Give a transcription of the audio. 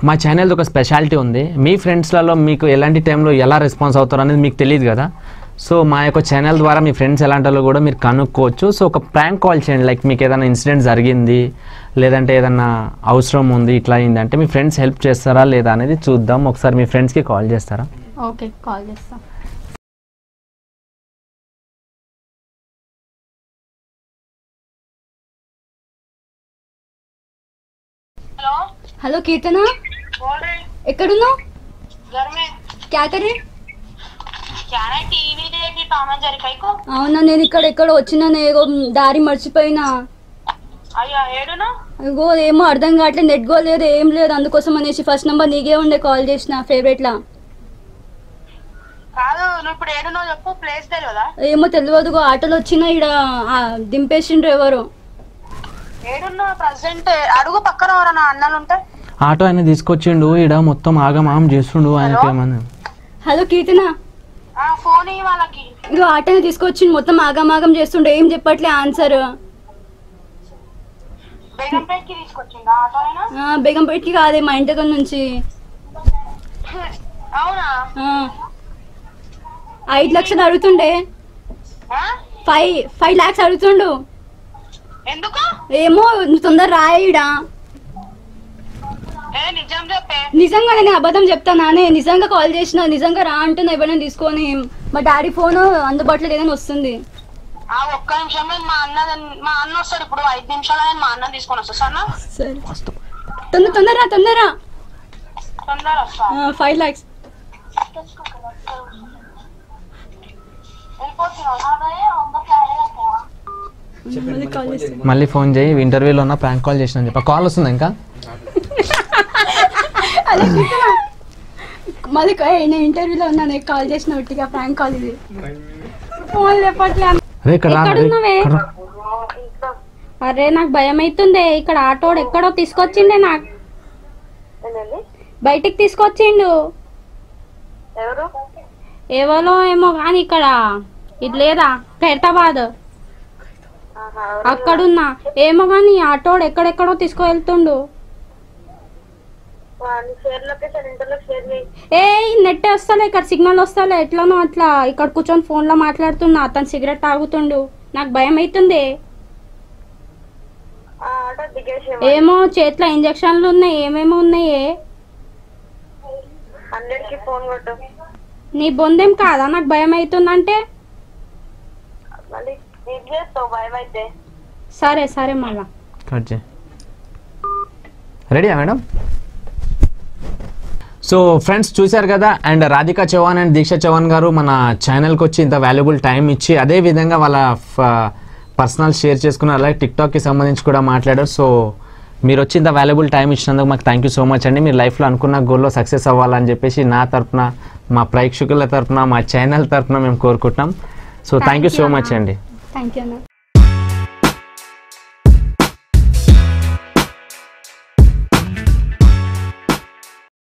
మా ఛానల్ది ఒక స్పెషాలిటీ ఉంది మీ ఫ్రెండ్స్లలో మీకు ఎలాంటి టైంలో ఎలా రెస్పాన్స్ అవుతారు అనేది మీకు తెలియదు కదా సో మా యొక్క ఛానల్ ద్వారా మీ ఫ్రెండ్స్ ఎలాంటి వాళ్ళు కూడా మీరు కనుక్కోవచ్చు సో ఒక ప్రాంక్ కాల్ చేయండి లైక్ మీకు ఏదైనా ఇన్సిడెంట్ జరిగింది లేదంటే ఏదన్నా అవసరం ఉంది ఇట్లా అయింది అంటే మీ ఫ్రెండ్స్ హెల్ప్ చేస్తారా లేదా అనేది చూద్దాం ఒకసారి మీ ఫ్రెండ్స్కి కాల్ చేస్తారా ఓకే కాల్ చేస్తా हेलो హలో కీర్తన बोल रहे ఎక్కడున్నావు घर में క్యా కరే क्या है टीवी देखी टॉम एंड जेरी कई को అవునా నేను ఇక్కడ ఎక్కడ వచ్చినాను ఏగో దారి మర్చిపోయినా అయ్యా ఏడునా ఇగో ఏమో అర్థం కావట్లేదు నెట్ గో లేదు ఏం లేదు అందుకోసం అనేసి ఫస్ట్ నెంబర్ నీకే ఉండే కాల్ చేసిన ఫేవరెట్లా కాదు నువ్వు ఇప్పుడు ఏడునో చెప్పు ప్లేస్ తెలియదా ఏమో తెలియదుగో ఆటోలో వచ్చిన ఇక్కడ దింపేసిండ్రు ఎవరు ఏడున్నా ప్రజెంట్ అడుగు పక్కన ఎవరన్నా అన్నలు ఉంటే ఆటో ఆయన తీసుకొచ్చిండు ఈడ మొత్తం ఆగమాగం చేస్తుండు ఆయనకి ఏమన్నా హలో కీర్తన ఆ ఫోన్ ఇయ్యి వాళ్ళకి ఇగో ఆటోని తీసుకొచ్చిండు మొత్తం ఆగమాగం చేస్తుండే ఏం చెప్పట్లే ఆన్సర్ బేగంపేట్కి తీసుకొచ్చిందా ఆటో అయినా బేగంపేటకి కాదే మా ఇంటి దగ్గర నుంచి అవునా ఆ. ఐదు లక్షలు అడుగుతుండే ఆ? ఫైవ్ ఫైవ్ లాక్స్ అడుగుతుండు ఎందుకు ఏమో నువ్వు తొందర రాయడా ఏ నిజం చెప్పే నిజంగా నేను అబద్ధం చెప్తానానే నిజంగా కాల్ చేసిన నిజంగా రా అంటున్నా ఎవరైనా తీసుకొని మా డాడీ ఫోన్ అందుబాటులో లేదని వస్తుంది ఆ ఒక్క నిమిషం మీద మా అన్న మా అన్న వస్తాడు ఇప్పుడు ఐదు నిమిషాలు ఆయన మా అన్న తీసుకొని వస్తా సరేనా సరే తొందర తొందర రా, తొందర రా. తొందర వస్తా ఆ, ఫైవ్ లాక్స్ మళ్ళీ కాల్ చేస్తా మళ్ళీ ఫోన్ చేయి ఇంటర్వ్యూలో ఉన్న ప్రాంక్ కాల్ చేసిన చెప్ప కాల్ వస్తుంది ఇంకా అదే కీర్తన. మళ్ళీ కా- నేను ఇంటర్వ్యూలో ఉన్నాను కాల్ చేసిన ఒట్టిగా ఫ్రాంక్ కాల్ ఇది ఫోన్ లేపట్లే అరే ఇక్కడ రా, అరే, ఎక్కడున్నావే? ఇక్కడ రా. అరే నాకు భయం అవుతుంది ఇక్కడ ఆటోడు ఎక్కడో తీసుకొచ్చిండే నాకు బయటికి తీసుకొచ్చిండు ఎవరు ఎవరో ఏమో కానీ ఇక్కడ ఇది లేదా ఖైరతాబాద్ అక్కడున్నా ఏమో కానీ ఆటోడు ఎక్కడెక్కడో తీసుకువెళ్తుండు షేర్ లొకేషన్ ఇంటర్లో షేర్ చేయి ఏ నెట్ వస్తలే ఇక్కడ సిగ్నల్ వస్తలే ఎట్లనో అట్లా ఇక్కడ కూర్చొని ఫోన్లో మాట్లాడుతున్నా అతను సిగరెట్ తాగుతుండు నాకు భయం అవుతుంది ఆటో దిగేసి ఏమో చేతిలో ఇంజక్షన్లు ఉన్నాయి ఏమేమో ఉన్నాయే హండ్రెడ్ కి ఫోన్ కొట్టు నీ బొందేం కాదా నాకు భయం అవుతుందంటే మళ్ళీ ఇది చేస్తావు భయం అయితే సరే సరే మళ్ళా కట్ చేయి రెడీయా మేడం సో ఫ్రెండ్స్ చూశారు కదా అండ్ రాధికా చౌహాన్ అండ్ దీక్ష చౌహాన్ గారు మన ఛానల్కి వచ్చి ఇంత వాల్యుబుల్ టైం ఇచ్చి అదే విధంగా వాళ్ళ పర్సనల్ షేర్ చేసుకున్నారు అలాగే టిక్టాక్కి సంబంధించి కూడా మాట్లాడారు సో మీరు వచ్చి ఇంత వాల్యుబుల్ టైం ఇచ్చినందుకు మాకు థ్యాంక్ యూ సో మచ్ అండి మీరు లైఫ్లో అనుకున్న గోల్లో సక్సెస్ అవ్వాలని చెప్పేసి నా తరపున మా ప్రేక్షకుల తరపున మా ఛానల్ తరపున మేము కోరుకుంటున్నాం so thank you so much అండి థ్యాంక్ యూ అన్న